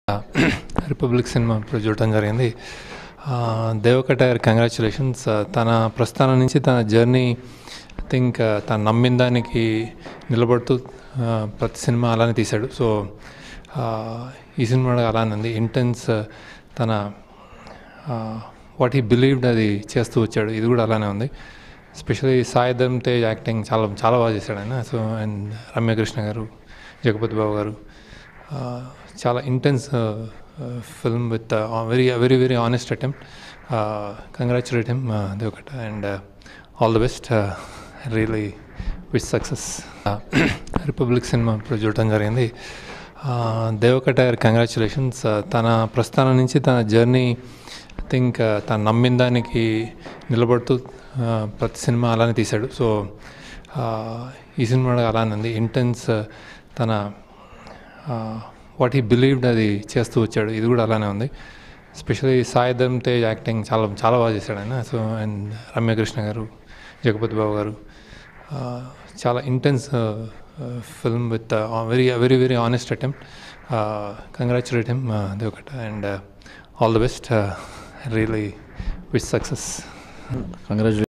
republic cinema ఇప్పుడు చూడటం జరిగింది దేవకట గారి కంగ్రాచులేషన్స్ తన ప్రస్థానం నుంచి తన జర్నీ ఐ థింక్ తను నమ్మిన దానికి నిలబడుతూ ఆ, ప్రతి సినిమా అలానే తీశాడు సో ఈ సినిమా కూడా అలానే ఉంది ఇంటెన్స్ తన వాట్ హీ బిలీవ్డ్ అది చేస్తూ వచ్చాడు ఇది కూడా అలానే ఉంది ఎస్పెషల్లీ సాయిధమ్ తేజ్ యాక్టింగ్ చాలా చాలా బాగా చేశాడు ఆయన సో అండ్ రమ్యకృష్ణ గారు జగపతి బాబు గారు ఆ, చాలా intense film with very very very honest attempt congratulate him దేవకట and all the best really with success republic cinema ఇప్పుడు చూడటం జరిగింది ఆ, దేవకట గారి కంగ్రాచులేషన్స్ తన ప్రస్థానం నుంచి తన జర్నీ ఐ థింక్ తను నమ్మిన దానికి నిలబడుతూ ఆ, ప్రతి సినిమా అలానే తీశాడు సో ఈ సినిమా కూడా అలానే ఉంది ఇంటెన్స్ తన వాట్ హీ బిలీవ్డ్ అది చేస్తూ వచ్చాడు ఇది కూడా అలానే ఉంది ఎస్పెషల్లీ సాయిధమ్ తేజ్ యాక్టింగ్ చాలా చాలా బాగా చేశాడు ఆయన సో అండ్ రమ్యకృష్ణ గారు జగపతి బాబు గారు ఆ, చాలా intense film with very very very honest attempt congratulate him దేవకట and all the best really with success congratulation